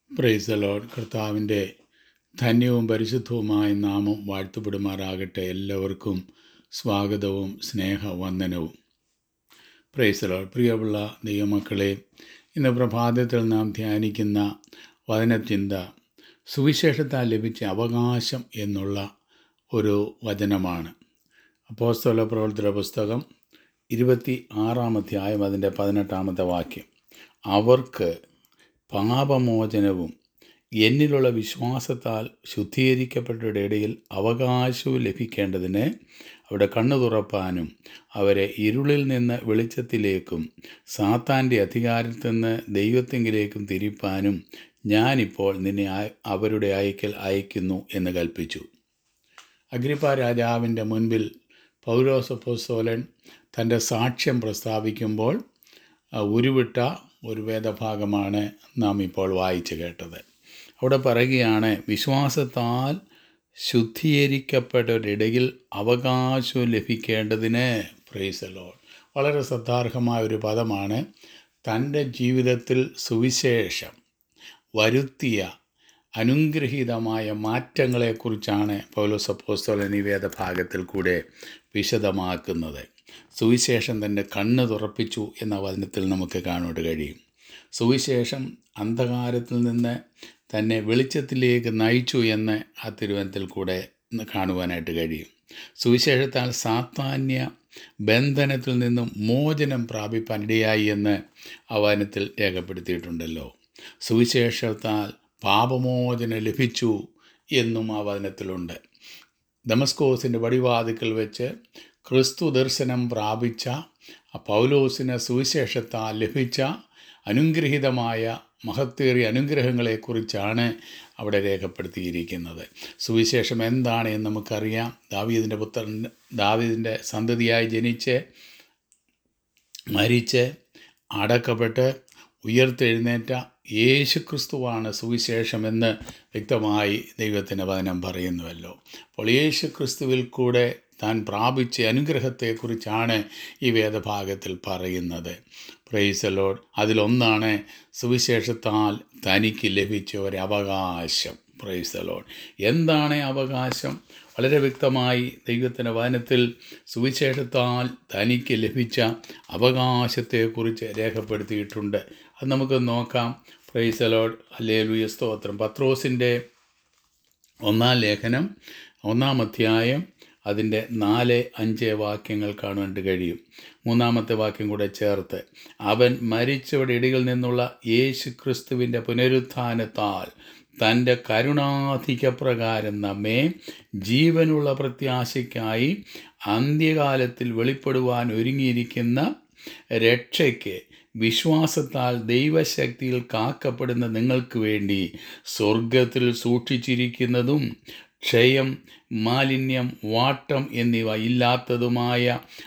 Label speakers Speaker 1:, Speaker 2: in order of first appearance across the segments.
Speaker 1: price load കർത്താവിൻ്റെ ധന്യവും പരിശുദ്ധവുമായ നാമം വാഴ്ത്തപ്പെടുമാറാകട്ടെ എല്ലാവർക്കും സ്വാഗതവും സ്നേഹവന്ദനവും പ്രൈസ് ലോഡ് പ്രിയമുള്ള ദൈവമക്കളെ ഇന്ന് പ്രഭാതത്തിൽ നാം ധ്യാനിക്കുന്ന വചനചിന്ത സുവിശേഷത്താൽ ലഭിച്ച അവകാശം എന്നുള്ള ഒരു വചനമാണ് അപ്പോസ്തല പ്രവർത്തന പുസ്തകം ഇരുപത്തി ആറാം അധ്യായം അതിൻ്റെ പതിനെട്ടാമത്തെ വാക്യം അവർക്ക് പാപമോചനവും എന്നിലുള്ള വിശ്വാസത്താൽ ശുദ്ധീകരിക്കപ്പെട്ടവരുടെ ഇടയിൽ അവകാശവും ലഭിക്കേണ്ടതിന് അവിടെ കണ്ണു തുറപ്പാനും അവരെ ഇരുളിൽ നിന്ന് വെളിച്ചത്തിലേക്കും സാത്താൻ്റെ അധികാരത്തിൽ നിന്ന് ദൈവത്തെങ്കിലേക്കും തിരിപ്പാനും ഞാനിപ്പോൾ നിന്നെ ആ- അവരുടെ അയക്കൽ അയക്കുന്നു എന്ന് കൽപ്പിച്ചു അഗ്രിപ്പ രാജാവിൻ്റെ മുൻപിൽ പൗരോസപ്പോസ്തോലൻ തൻ്റെ സാക്ഷ്യം പ്രസ്താവിക്കുമ്പോൾ ആ, ഉരുവിട്ട ഒരു വേദഭാഗമാണ് നാം ഇപ്പോൾ വായിച്ചു കേട്ടത് അവിടെ പറയുകയാണ് വിശ്വാസത്താൽ ശുദ്ധീകരിക്കപ്പെട്ടവരിടയിൽ അവകാശം ലഭിക്കേണ്ടതിന് പ്രൈസലോ വളരെ ശ്രദ്ധാർഹമായ ഒരു പദമാണ് തൻ്റെ ജീവിതത്തിൽ സുവിശേഷം വരുത്തിയ അനുഗ്രഹീതമായ മാറ്റങ്ങളെക്കുറിച്ചാണ് പൗലോസ് അപ്പോസ്തലൻ ഈ വേദഭാഗത്തിൽ കൂടെ വിശദമാക്കുന്നത് സുവിശേഷം തൻ്റെ കണ്ണ് തുറപ്പിച്ചു എന്ന വചനത്തിൽ നമുക്ക് കാണുവാൻ കഴിയും സുവിശേഷം അന്ധകാരത്തിൽ നിന്ന് തന്നെ വെളിച്ചത്തിലേക്ക് നയിച്ചു എന്ന് ആ തിരുവനത്തിൽ കൂടെ ഇന്ന് കാണുവാനായിട്ട് കഴിയും സുവിശേഷത്താൽ സാത്താന്യ ബന്ധനത്തിൽ നിന്നും മോചനം പ്രാപിപ്പാൻ ഇടയായി എന്ന് ആ വചനത്തിൽ രേഖപ്പെടുത്തിയിട്ടുണ്ടല്ലോ സുവിശേഷത്താൽ പാപമോചനം ലഭിച്ചു എന്നും ആ വചനത്തിലുണ്ട് ദമസ്കോസിൻ്റെ വടിവാതിക്കൽ വെച്ച് ക്രിസ്തു ദർശനം പ്രാപിച്ച ആ പൗലോസിന് സുവിശേഷത്താൽ ലഭിച്ച അനുഗ്രഹീതമായ മഹത്തേറിയ അനുഗ്രഹങ്ങളെക്കുറിച്ചാണ് അവിടെ രേഖപ്പെടുത്തിയിരിക്കുന്നത് സുവിശേഷം എന്താണ് എന്ന് നമുക്കറിയാം ദാവീദിൻ്റെ പുത്രൻ ദാവീദിൻ്റെ സന്തതിയായി ജനിച്ച് മരിച്ച് അടക്കപ്പെട്ട് ഉയർത്തെഴുന്നേറ്റ യേശു ക്രിസ്തുവാണ് സുവിശേഷമെന്ന് വ്യക്തമായി ദൈവത്തിൻ്റെ വചനം പറയുന്നുവല്ലോ അപ്പോൾ യേശു ക്രിസ്തുവിൽ കൂടെ താൻ പ്രാപിച്ച അനുഗ്രഹത്തെക്കുറിച്ചാണ് ഈ വേദഭാഗത്തിൽ പറയുന്നത് പ്രൈസലോഡ് അതിലൊന്നാണ് സുവിശേഷത്താൽ തനിക്ക് ലഭിച്ച ഒരു അവകാശം പ്രൈസലോഡ് എന്താണ് അവകാശം വളരെ വ്യക്തമായി ദൈവത്തിൻ്റെ വചനത്തിൽ സുവിശേഷത്താൽ തനിക്ക് ലഭിച്ച അവകാശത്തെക്കുറിച്ച് രേഖപ്പെടുത്തിയിട്ടുണ്ട് അത് നമുക്ക് നോക്കാം പ്രൈസലോഡ് അല്ലേ ലുയ സ്തോത്രം പത്രോസിൻ്റെ ഒന്നാം ലേഖനം ഒന്നാം അധ്യായം അതിൻ്റെ നാല് അഞ്ച് വാക്യങ്ങൾ കാണാൻ കഴിയും മൂന്നാമത്തെ വാക്യം കൂടെ ചേർത്ത് അവൻ മരിച്ചവരുടെ ഇടയിൽ നിന്നുള്ള യേശു ക്രിസ്തുവിൻ്റെ പുനരുത്ഥാനത്താൽ തൻ്റെ കരുണാധികപ്രകാരം നമ്മെ ജീവനുള്ള പ്രത്യാശയ്ക്കായി അന്ത്യകാലത്തിൽ വെളിപ്പെടുവാൻ ഒരുങ്ങിയിരിക്കുന്ന രക്ഷയ്ക്ക് വിശ്വാസത്താൽ ദൈവശക്തിയിൽ കാക്കപ്പെടുന്ന നിങ്ങൾക്ക് വേണ്ടി സ്വർഗത്തിൽ സൂക്ഷിച്ചിരിക്കുന്നതും ക്ഷയം മാലിന്യം വാട്ടം എന്നിവ ഇല്ലാത്തതുമായ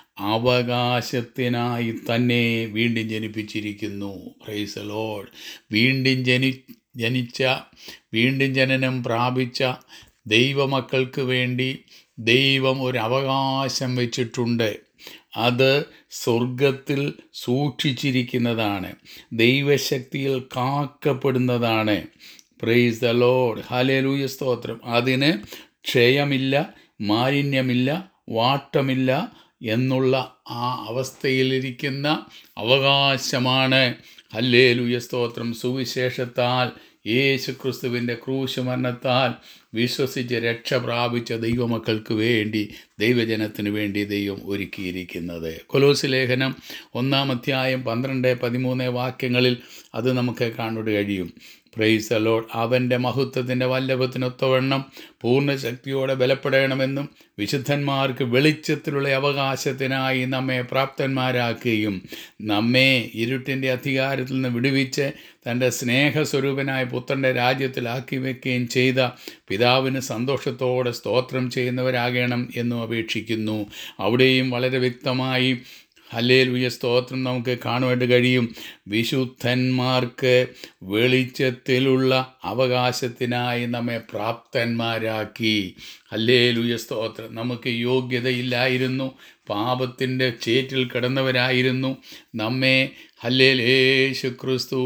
Speaker 1: അവകാശത്തിനായി തന്നെ വീണ്ടും ജനിപ്പിച്ചിരിക്കുന്നു പ്രൈസ് ലോഡ് വീണ്ടും ജനി ജനിച്ച വീണ്ടും ജനനം പ്രാപിച്ച ദൈവമക്കൾക്ക് വേണ്ടി ദൈവം ഒരു അവകാശം വെച്ചിട്ടുണ്ട് അത് സ്വർഗത്തിൽ സൂക്ഷിച്ചിരിക്കുന്നതാണ് ദൈവശക്തിയിൽ കാക്കപ്പെടുന്നതാണ് പ്രൈസ് ദ ലോഡ് ഹലേലൂയ സ്തോത്രം അതിന് ക്ഷയമില്ല മാലിന്യമില്ല വാട്ടമില്ല എന്നുള്ള ആ അവസ്ഥയിലിരിക്കുന്ന അവകാശമാണ് ഹല്ലേലൂയ സ്തോത്രം സുവിശേഷത്താൽ യേശു ക്രിസ്തുവിൻ്റെ ക്രൂശ് മരണത്താൽ വിശ്വസിച്ച് രക്ഷ പ്രാപിച്ച ദൈവമക്കൾക്ക് വേണ്ടി ദൈവജനത്തിന് വേണ്ടി ദൈവം ഒരുക്കിയിരിക്കുന്നത് കൊലോസ് ലേഖനം ഒന്നാം അധ്യായം പന്ത്രണ്ട് പതിമൂന്ന് വാക്യങ്ങളിൽ അത് നമുക്ക് കാണുവാൻ കഴിയും പ്രൈസ് അലോഡ് അവൻ്റെ മഹത്വത്തിൻ്റെ വല്ലഭത്തിനൊത്തവണ്ണം പൂർണ്ണ ശക്തിയോടെ ബലപ്പെടണമെന്നും വിശുദ്ധന്മാർക്ക് വെളിച്ചത്തിലുള്ള അവകാശത്തിനായി നമ്മെ പ്രാപ്തന്മാരാക്കുകയും നമ്മെ ഇരുട്ടിൻ്റെ അധികാരത്തിൽ നിന്ന് വിടുവിച്ച് തൻ്റെ സ്നേഹസ്വരൂപനായ പുത്രൻ്റെ രാജ്യത്തിലാക്കി വെക്കുകയും ചെയ്ത പിതാവിന് സന്തോഷത്തോടെ സ്തോത്രം ചെയ്യുന്നവരാകണം എന്നും അപേക്ഷിക്കുന്നു അവിടെയും വളരെ വ്യക്തമായി ഹല്ലേലൂയ സ്തോത്രം നമുക്ക് കാണുവാൻ കഴിയും വിശുദ്ധന്മാർക്ക് വെളിച്ചത്തിലുള്ള അവകാശത്തിനായി നമ്മെ പ്രാപ്തന്മാരാക്കി ഹല്ലേലൂയ സ്തോത്രം നമുക്ക് യോഗ്യതയില്ലായിരുന്നു പാപത്തിൻ്റെ ചേറ്റിൽ കിടന്നവരായിരുന്നു നമ്മെ ഹല്ലേൽ യേശു ക്രിസ്തു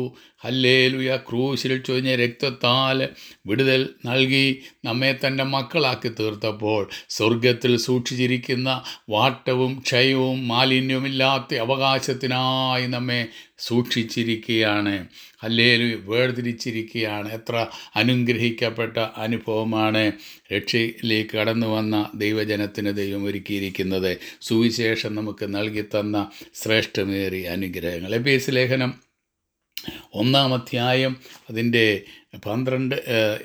Speaker 1: ഹല്ലേലുയ ക്രൂശിൽ ചൊരിഞ്ഞ രക്തത്താൽ വിടുതൽ നൽകി നമ്മെ തൻ്റെ മക്കളാക്കി തീർത്തപ്പോൾ സ്വർഗത്തിൽ സൂക്ഷിച്ചിരിക്കുന്ന വാട്ടവും ക്ഷയവും മാലിന്യവുമില്ലാത്ത അവകാശത്തിനായി നമ്മെ സൂക്ഷിച്ചിരിക്കുകയാണ് ഹല്ലേലു വേർതിരിച്ചിരിക്കുകയാണ് എത്ര അനുഗ്രഹിക്കപ്പെട്ട അനുഭവമാണ് രക്ഷയിലേക്ക് കടന്നു വന്ന ദൈവജനത്തിന് ദൈവം ഒരുക്കിയിരിക്കുന്നത് സുവിശേഷം നമുക്ക് നൽകി തന്ന ശ്രേഷ്ഠമേറിയ അനുഗ്രഹങ്ങൾ എബിഎസ് ലേഖനം ഒന്നാം അധ്യായം അതിൻ്റെ പന്ത്രണ്ട്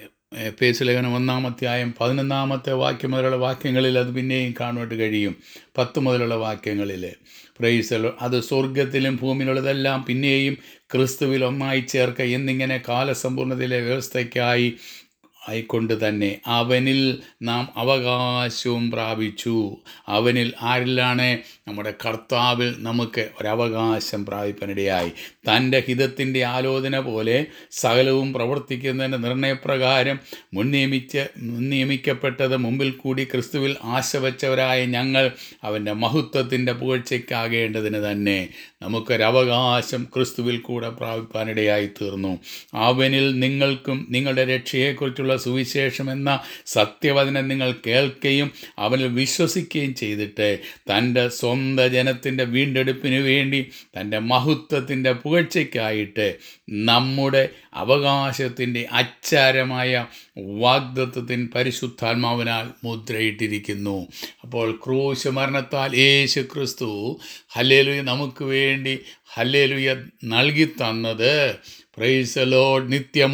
Speaker 1: പേസ് ലേഖനം ഒന്നാം അധ്യായം പതിനൊന്നാമത്തെ വാക്യം മുതലുള്ള വാക്യങ്ങളിൽ അത് പിന്നെയും കാണുവാനായിട്ട് കഴിയും പത്ത് മുതലുള്ള വാക്യങ്ങളിൽ പ്രൈസലോ അത് സ്വർഗത്തിലും ഭൂമിയിലുള്ളതെല്ലാം പിന്നെയും ക്രിസ്തുവിൽ ഒന്നായി ചേർക്ക എന്നിങ്ങനെ കാലസമ്പൂർണ്ണതയിലെ വ്യവസ്ഥയ്ക്കായി ആയിക്കൊണ്ട് തന്നെ അവനിൽ നാം അവകാശവും പ്രാപിച്ചു അവനിൽ ആരിലാണ് നമ്മുടെ കർത്താവിൽ നമുക്ക് ഒരവകാശം പ്രാപിപ്പനിടയായി തൻ്റെ ഹിതത്തിൻ്റെ ആലോചന പോലെ സകലവും പ്രവർത്തിക്കുന്നതിൻ്റെ നിർണയപ്രകാരം മുൻനിയമിച്ച് മുൻനിയമിക്കപ്പെട്ടത് മുമ്പിൽ കൂടി ക്രിസ്തുവിൽ ആശ വച്ചവരായ ഞങ്ങൾ അവൻ്റെ മഹത്വത്തിൻ്റെ പുകഴ്ചയ്ക്കാകേണ്ടതിന് തന്നെ നമുക്കൊരവകാശം ക്രിസ്തുവിൽ കൂടെ പ്രാപിപ്പാനിടയായി തീർന്നു അവനിൽ നിങ്ങൾക്കും നിങ്ങളുടെ രക്ഷയെക്കുറിച്ചുള്ള സുവിശേഷം എന്ന സത്യവചനം നിങ്ങൾ കേൾക്കുകയും അവനിൽ വിശ്വസിക്കുകയും ചെയ്തിട്ട് തൻ്റെ സ്വന്തം ജനത്തിൻ്റെ വീണ്ടെടുപ്പിന് വേണ്ടി തൻ്റെ മഹത്വത്തിൻ്റെ പുകഴ്ചയ്ക്കായിട്ട് നമ്മുടെ അവകാശത്തിൻ്റെ അച്ചാരമായ വാഗ്ദത്വത്തിൻ പരിശുദ്ധാത്മാവിനാൽ മുദ്രയിട്ടിരിക്കുന്നു അപ്പോൾ ക്രൂശ മരണത്താൽ യേശു ക്രിസ്തു ഹല്ലേലുയ നമുക്ക് വേണ്ടി ഹല്ലേലുയ നൽകി തന്നത് പ്രൈസലോഡ്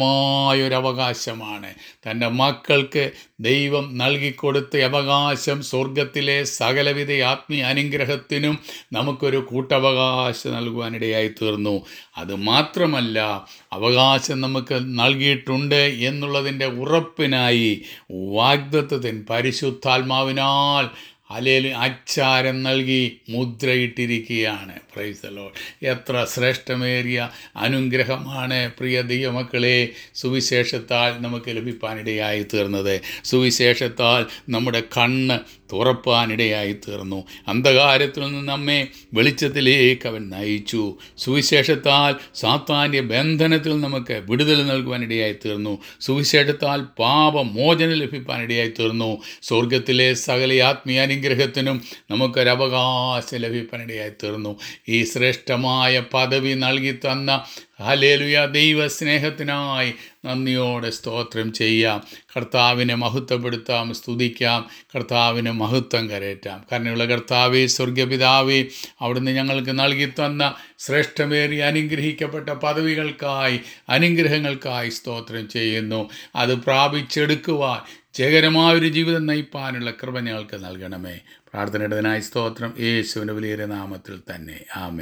Speaker 1: നിത്യമായൊരവകാശമാണ് തൻ്റെ മക്കൾക്ക് ദൈവം നൽകിക്കൊടുത്ത അവകാശം സ്വർഗത്തിലെ സകലവിധ ആത്മീയ അനുഗ്രഹത്തിനും നമുക്കൊരു കൂട്ടവകാശം നൽകുവാനിടയായി തീർന്നു അത് മാത്രമല്ല അവകാശം നമുക്ക് നൽകിയിട്ടുണ്ട് എന്നുള്ളതിൻ്റെ ഉറപ്പിനായി വാഗ്ദത്വത്തിൻ പരിശുദ്ധാത്മാവിനാൽ അലേൽ അച്ചാരം നൽകി മുദ്രയിട്ടിരിക്കുകയാണ് പ്രൈസലോ എത്ര ശ്രേഷ്ഠമേറിയ അനുഗ്രഹമാണ് പ്രിയ ദൈവമക്കളെ സുവിശേഷത്താൽ നമുക്ക് ലഭിപ്പാനിടയായി തീർന്നത് സുവിശേഷത്താൽ നമ്മുടെ കണ്ണ് തുറപ്പാനിടയായി തീർന്നു അന്ധകാരത്തിൽ നിന്ന് നമ്മെ വെളിച്ചത്തിലേക്ക് അവൻ നയിച്ചു സുവിശേഷത്താൽ സാത്താന്യ ബന്ധനത്തിൽ നമുക്ക് വിടുതൽ നൽകുവാനിടയായി തീർന്നു സുവിശേഷത്താൽ പാപമോചനം ലഭിക്കാനിടയായി തീർന്നു സ്വർഗത്തിലെ സകല ആത്മീയ അനുഗ്രഹത്തിനും നമുക്കൊരവകാശം ലഭിക്കാനിടയായി തീർന്നു ഈ ശ്രേഷ്ഠമായ പദവി നൽകി തന്ന ഹലേലുയ ദൈവ സ്നേഹത്തിനായി നന്ദിയോടെ സ്തോത്രം ചെയ്യാം കർത്താവിനെ മഹത്വപ്പെടുത്താം സ്തുതിക്കാം കർത്താവിന് മഹത്വം കരയറ്റാം കാരണമുള്ള കർത്താവെ സ്വർഗപിതാവേ അവിടുന്ന് ഞങ്ങൾക്ക് നൽകി തന്ന ശ്രേഷ്ഠമേറിയ അനുഗ്രഹിക്കപ്പെട്ട പദവികൾക്കായി അനുഗ്രഹങ്ങൾക്കായി സ്തോത്രം ചെയ്യുന്നു അത് പ്രാപിച്ചെടുക്കുവാൻ ജയകരമായൊരു ജീവിതം നയിപ്പാനുള്ള കൃപ ഞങ്ങൾക്ക് നൽകണമേ പ്രാർത്ഥനയുടേതിനായി സ്തോത്രം യേശുവിൻ്റെ വലിയ നാമത്തിൽ തന്നെ ആമേ